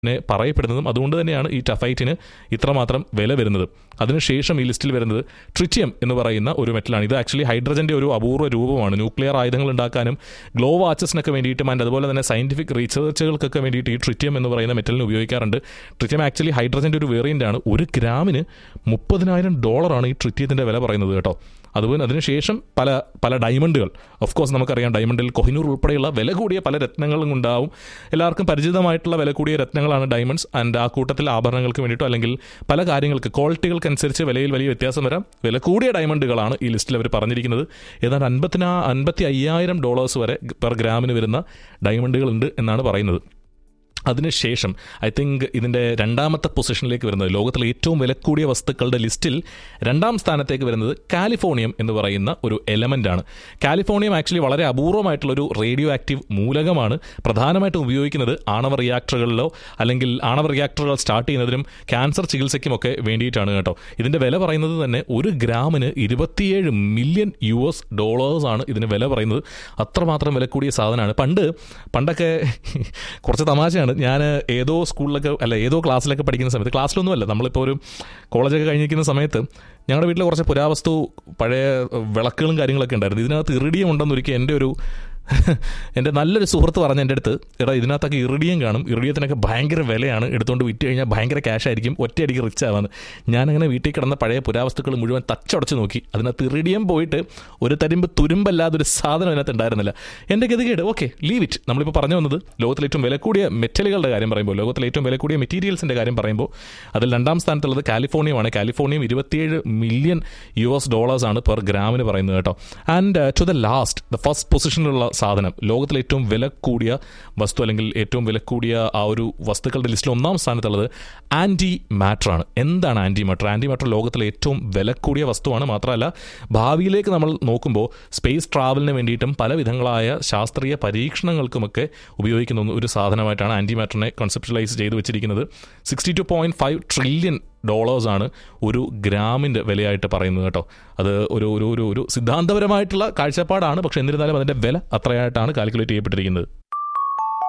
നെ പറയപ്പെടുന്നതും അതുകൊണ്ട് തന്നെയാണ് ഈ ടഫൈറ്റിന് ഇത്രമാത്രം വില വരുന്നത് അതിനുശേഷം ഈ ലിസ്റ്റിൽ വരുന്നത് ട്രിറ്റിയം എന്ന് പറയുന്ന ഒരു മെറ്റലാണ് ഇത് ആക്ച്വലി ഹൈഡ്രജന്റെ ഒരു അപൂർവ രൂപമാണ് ന്യൂക്ലിയർ ആയുധങ്ങൾ ഉണ്ടാക്കാനും ഗ്ലോ വാച്ചസിനൊക്കെ വേണ്ടിയിട്ടും ആൻഡ് അതുപോലെ തന്നെ സയന്റിഫിക് റിസർച്ചുകൾക്കൊക്കെ വേണ്ടിയിട്ട് ഈ ട്രിറ്റിയം എന്ന് പറയുന്ന മെറ്റലിന് ഉപയോഗിക്കാറുണ്ട് ട്രിറ്റിയം ആക്ച്വലി ഹൈഡ്രജന്റെ ഒരു വേറിയന്റ് ആണ് ഒരു ഗ്രാമിന് മുപ്പതിനായിരം ഡോളറാണ് ഈ ട്രിറ്റിയത്തിന്റെ വില പറയുന്നത് കേട്ടോ അതുപോലെ അതിനുശേഷം പല പല ഡയമണ്ടുകൾ ഓഫ് കോഴ്സ് നമുക്കറിയാം ഡയമണ്ടിൽ കൊഹിനൂർ ഉൾപ്പെടെയുള്ള വില കൂടിയ പല രത്നങ്ങളും ഉണ്ടാവും എല്ലാവർക്കും പരിചിതമായിട്ടുള്ള വില കൂടിയ രത്നങ്ങളാണ് ഡയമണ്ട്സ് ആൻഡ് ആ കൂട്ടത്തിൽ ആഭരണങ്ങൾക്ക് വേണ്ടിയിട്ടോ അല്ലെങ്കിൽ പല കാര്യങ്ങൾക്ക് ക്വാളിറ്റികൾക്കനുസരിച്ച് വിലയിൽ വലിയ വ്യത്യാസം വരാം വില കൂടിയ ഡയമണ്ടുകളാണ് ഈ ലിസ്റ്റിൽ അവർ പറഞ്ഞിരിക്കുന്നത് ഏതാണ്ട് അൻപത്തിനാ അൻപത്തി അയ്യായിരം ഡോളേഴ്സ് വരെ പെർ ഗ്രാമിന് വരുന്ന ഡയമണ്ടുകൾ ഉണ്ട് എന്നാണ് പറയുന്നത് അതിനുശേഷം ഐ തിങ്ക് ഇതിൻ്റെ രണ്ടാമത്തെ പൊസിഷനിലേക്ക് വരുന്നത് ലോകത്തിലെ ഏറ്റവും വില കൂടിയ വസ്തുക്കളുടെ ലിസ്റ്റിൽ രണ്ടാം സ്ഥാനത്തേക്ക് വരുന്നത് കാലിഫോർണിയം എന്ന് പറയുന്ന ഒരു എലമെൻ്റ് ആണ് കാലിഫോർണിയം ആക്ച്വലി വളരെ അപൂർവമായിട്ടുള്ളൊരു റേഡിയോ ആക്റ്റീവ് മൂലകമാണ് പ്രധാനമായിട്ടും ഉപയോഗിക്കുന്നത് ആണവ റിയാക്ടറുകളിലോ അല്ലെങ്കിൽ ആണവ റിയാക്ടറുകൾ സ്റ്റാർട്ട് ചെയ്യുന്നതിനും ക്യാൻസർ ചികിത്സയ്ക്കുമൊക്കെ വേണ്ടിയിട്ടാണ് കേട്ടോ ഇതിൻ്റെ വില പറയുന്നത് തന്നെ ഒരു ഗ്രാമിന് ഇരുപത്തിയേഴ് മില്യൺ യു എസ് ഡോളേഴ്സ് ആണ് ഇതിന് വില പറയുന്നത് അത്രമാത്രം വില കൂടിയ സാധനമാണ് പണ്ട് പണ്ടൊക്കെ കുറച്ച് തമാശയാണ് ഞാൻ ഏതോ സ്കൂളിലൊക്കെ അല്ല ഏതോ ക്ലാസ്സിലൊക്കെ പഠിക്കുന്ന സമയത്ത് ക്ലാസ്സിലൊന്നുമല്ല നമ്മളിപ്പോൾ ഒരു കോളേജൊക്കെ കഴിഞ്ഞിരിക്കുന്ന സമയത്ത് ഞങ്ങളുടെ വീട്ടിൽ കുറച്ച് പുരാവസ്തു പഴയ വിളക്കുകളും കാര്യങ്ങളൊക്കെ ഉണ്ടായിരുന്നു ഇതിനകത്ത് ഇറിഡിയം ഉണ്ടെന്ന് ഒരിക്കൽ എൻ്റെ ഒരു എൻ്റെ നല്ലൊരു സുഹൃത്ത് പറഞ്ഞ എൻ്റെ അടുത്ത് എടാ ഇതിനകത്തൊക്കെ ഇറിഡിയം കാണും ഇറിഡിയത്തിനൊക്കെ ഭയങ്കര വിലയാണ് എടുത്തുകൊണ്ട് വിറ്റ് കഴിഞ്ഞാൽ ഭയങ്കര ക്യാഷ് ആയിരിക്കും ഒറ്റയടിക്ക് റിച്ച് ആവാന്ന് ഞാനങ്ങനെ വീട്ടിൽ കിടന്ന പഴയ പുരാവസ്തുക്കൾ മുഴുവൻ തച്ചടച്ച് നോക്കി അതിനകത്ത് ഇറിഡിയം പോയിട്ട് ഒരു തരിമ്പ് തുരുമ്പല്ലാതെ ഒരു സാധനം അതിനകത്ത് ഉണ്ടായിരുന്നില്ല എൻ്റെ ഗതികേട് ഓക്കെ ലീവ് ഇറ്റ് നമ്മളിപ്പോൾ പറഞ്ഞു വന്നത് ലോകത്തിലെ ഏറ്റവും വില കൂടിയ മെറ്റലുകളുടെ കാര്യം പറയുമ്പോൾ ലോകത്തിലെ ഏറ്റവും വില കൂടിയ മെറ്റീരിയൽസിൻ്റെ കാര്യം പറയുമ്പോൾ അതിൽ രണ്ടാം സ്ഥാനത്തുള്ളത് കാലിഫോർണിയമാണ് കാലിഫോർണിയം ഇരുപത്തിയേഴ് മില്യൺ യു എസ് ഡോളേഴ്സ് ആണ് പെർ ഗ്രാമിന് പറയുന്നത് കേട്ടോ and to the last the first പൊസിഷനിലുള്ള സാധനം ലോകത്തിലെ ഏറ്റവും വില കൂടിയ വസ്തു അല്ലെങ്കിൽ ഏറ്റവും വില കൂടിയ ആ ഒരു വസ്തുക്കളുടെ ലിസ്റ്റിൽ ഒന്നാം സ്ഥാനത്തുള്ളത് ആൻറ്റി മാറ്ററാണ് എന്താണ് ആൻറ്റി മാറ്റർ ആൻറ്റി മാറ്റർ ലോകത്തിലെ ഏറ്റവും വില കൂടിയ വസ്തുവാണ് മാത്രമല്ല ഭാവിയിലേക്ക് നമ്മൾ നോക്കുമ്പോൾ സ്പേസ് ട്രാവലിന് വേണ്ടിയിട്ടും പല വിധങ്ങളായ ശാസ്ത്രീയ പരീക്ഷണങ്ങൾക്കുമൊക്കെ ഉപയോഗിക്കുന്ന ഒരു സാധനമായിട്ടാണ് ആൻറ്റി മാറ്ററിനെ കൺസെപ്റ്റലൈസ് ചെയ്ത് വെച്ചിരിക്കുന്നത് sixty two point five trillion ഡോളേഴ്സാണ് ഒരു ഗ്രാമിൻ്റെ വിലയായിട്ട് പറയുന്നത് കേട്ടോ അത് ഒരു ഒരു ഒരു ഒരു സിദ്ധാന്തപരമായിട്ടുള്ള കാഴ്ചപ്പാടാണ് പക്ഷേ എന്നിരുന്നാലും അതിൻ്റെ വില അത്രയായിട്ടാണ് കാൽക്കുലേറ്റ് ചെയ്യപ്പെട്ടിരിക്കുന്നത്